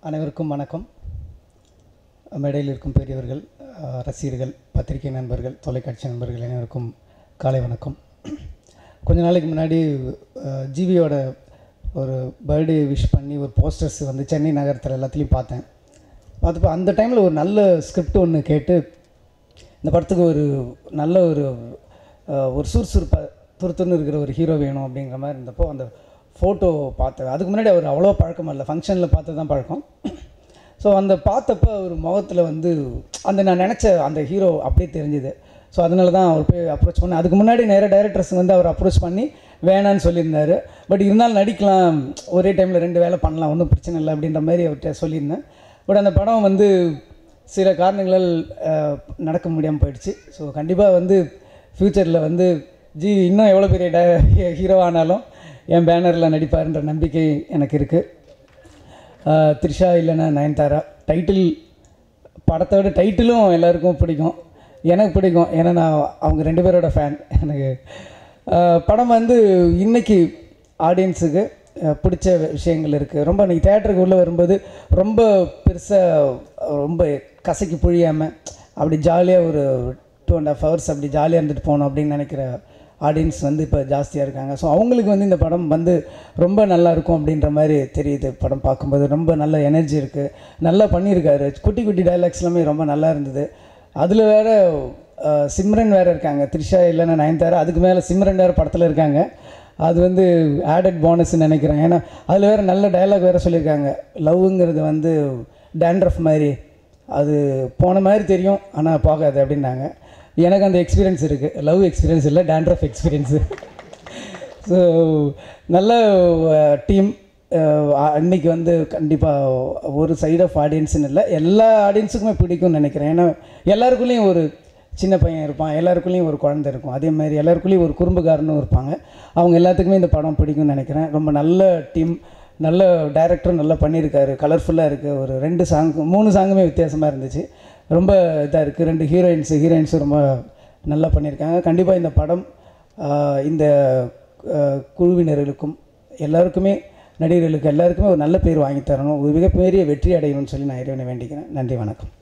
அனைவருக்கும் வணக்கம் மேடையில் இருக்கும் பெரியவர்கள் அஹ், ரசிகர்கள் பத்திரிகை நண்பர்கள் தொலைக்காட்சி நண்பர்கள் அனைவருக்கும் காலை வணக்கம் கொஞ்ச நாளைக்கு முன்னாடி அஹ், ஜிவியோட ஒரு பர்த்டே விஷ் பண்ணி ஒரு போஸ்டர்ஸ் வந்து சென்னை நகரத்தில் எல்லாத்துலேயும் பார்த்தேன் பார்த்தப்போ அந்த டைமில் ஒரு நல்ல ஸ்கிரிப்ட் ஒன்று கேட்டு இந்த படத்துக்கு ஒரு நல்ல ஒரு அஹ், ஒரு சுறுசுறுப்பாக துருத்துன்னு இருக்கிற ஒரு ஹீரோ வேணும் அப்படிங்கிற மாதிரி இருந்தப்போ அந்த ஃபோட்டோ பார்த்தேன் அதுக்கு முன்னாடி அவர் அவ்வளோ பழக்கம் இல்லை ஃபங்க்ஷனில் பார்த்து தான் பழக்கம் ஸோ அந்த பார்த்தப்ப ஒரு முகத்தில் வந்து அந்த நான் நினச்ச அந்த ஹீரோ அப்படியே தெரிஞ்சுது ஸோ அதனால தான் அவர் போய் அப்ரோச் பண்ணேன் அதுக்கு முன்னாடி நேராக டைரக்டர்ஸ் வந்து அவர் அப்ரோச் பண்ணி வேணான்னு சொல்லியிருந்தாரு பட் இருந்தாலும் நடிக்கலாம் ஒரே டைமில் ரெண்டு வேலை பண்ணலாம் ஒன்றும் பிரச்சனை இல்லை அப்படின்ற மாதிரி அவர்கிட்ட சொல்லியிருந்தேன் பட் அந்த படம் வந்து சில காரணங்களால் அஹ், நடக்க முடியாமல் போயிடுச்சு ஸோ கண்டிப்பாக வந்து ஃப்யூச்சரில் வந்து ஜி இன்னும் எவ்வளோ பெரிய ட ஹீரோ ஆனாலும் என் பேனரில் நடிப்பாருன்ற நம்பிக்கை எனக்கு இருக்குது ஆஹ் த்ரிஷா இல்லைன்னா நயன்தாரா டைட்டில் படத்தோட டைட்டிலும் எல்லாருக்கும் பிடிக்கும் எனக்கு பிடிக்கும் ஏன்னா நான் அவங்க ரெண்டு பேரோட ஃபேன் எனக்கு ஆஹ் படம் வந்து இன்னைக்கு ஆடியன்ஸுக்கு பிடிச்ச விஷயங்கள் இருக்குது ரொம்ப இன்றைக்கி தேட்டருக்கு உள்ளே வரும்போது ரொம்ப பெருசாக ரொம்ப கசக்கி புழியாமல் அப்படி ஜாலியாக ஒரு டூ அண்ட் ஹாஃப் ஹவர்ஸ் அப்படி ஜாலியாக இருந்துட்டு போகணும் அப்படின்னு நினைக்கிற ஆடியன்ஸ் வந்து இப்போ ஜாஸ்தியாக இருக்காங்க ஸோ அவங்களுக்கு வந்து இந்த படம் வந்து ரொம்ப நல்லா இருக்கும் அப்படின்ற மாதிரி தெரியுது படம் பார்க்கும்போது ரொம்ப நல்ல எனர்ஜி இருக்குது நல்லா பண்ணியிருக்காரு குட்டி குட்டி டைலாக்ஸ் எல்லாமே ரொம்ப நல்லா இருந்தது அதில் வேற அஹ், சிம்ரன் வேறு இருக்காங்க த்ரிஷா இல்லைன்னா நயன்தாரா அதுக்கு மேலே சிம்ரன் வேறு படத்தில் இருக்காங்க அது வந்து ஆடட் போனஸ்ன்னு நினைக்கிறேன் ஏன்னா அதில் வேறு நல்ல டயலாக் வேறு சொல்லியிருக்காங்க லவ்ங்கிறது வந்து டேண்ட்ரஃப் மாதிரி அது போன மாதிரி தெரியும் ஆனால் போகாது அப்படின்னாங்க எனக்கு அந்த எக்ஸ்பீரியன்ஸ் இருக்குது லவ் எக்ஸ்பீரியன்ஸ் இல்லை டேண்ட்ரஃப் எக்ஸ்பீரியன்ஸு ஸோ நல்ல டீம் இன்னைக்கு வந்து கண்டிப்பாக ஒரு சைடு ஆஃப் ஆடியன்ஸ்னு இல்லை எல்லா ஆடியன்ஸுக்குமே பிடிக்கும்னு நினைக்கிறேன் ஏன்னா எல்லாருக்குள்ளேயும் ஒரு சின்ன பையன் இருப்பான் எல்லாருக்குள்ளேயும் ஒரு குழந்தை இருக்கும் அதே மாதிரி எல்லாருக்குள்ளேயும் ஒரு குறும்புக்காரனும் இருப்பாங்க அவங்க எல்லாத்துக்குமே இந்த படம் பிடிக்கும்னு நினைக்கிறேன் ரொம்ப நல்ல டீம் நல்ல டைரக்டரும் நல்லா பண்ணியிருக்காரு கலர்ஃபுல்லாக இருக்குது ஒரு ரெண்டு சாங் மூணு சாங்குமே வித்தியாசமாக இருந்துச்சு ரொம்ப இதாக இருக்குது ரெண்டு ஹீரோயின்ஸு ஹீரோயின்ஸும் ரொம்ப நல்லா பண்ணியிருக்காங்க கண்டிப்பாக இந்த படம் ஆஹ், இந்த ஆஹ், குழுவினர்களுக்கும் எல்லாருக்குமே நடிகர்களுக்கு எல்லாருக்குமே ஒரு நல்ல பேர் வாங்கி தரணும் ஒரு மிகப்பெரிய வெற்றி அடையணும்னு சொல்லி நான் இறைவனை வேண்டிக்கிறேன் நன்றி வணக்கம்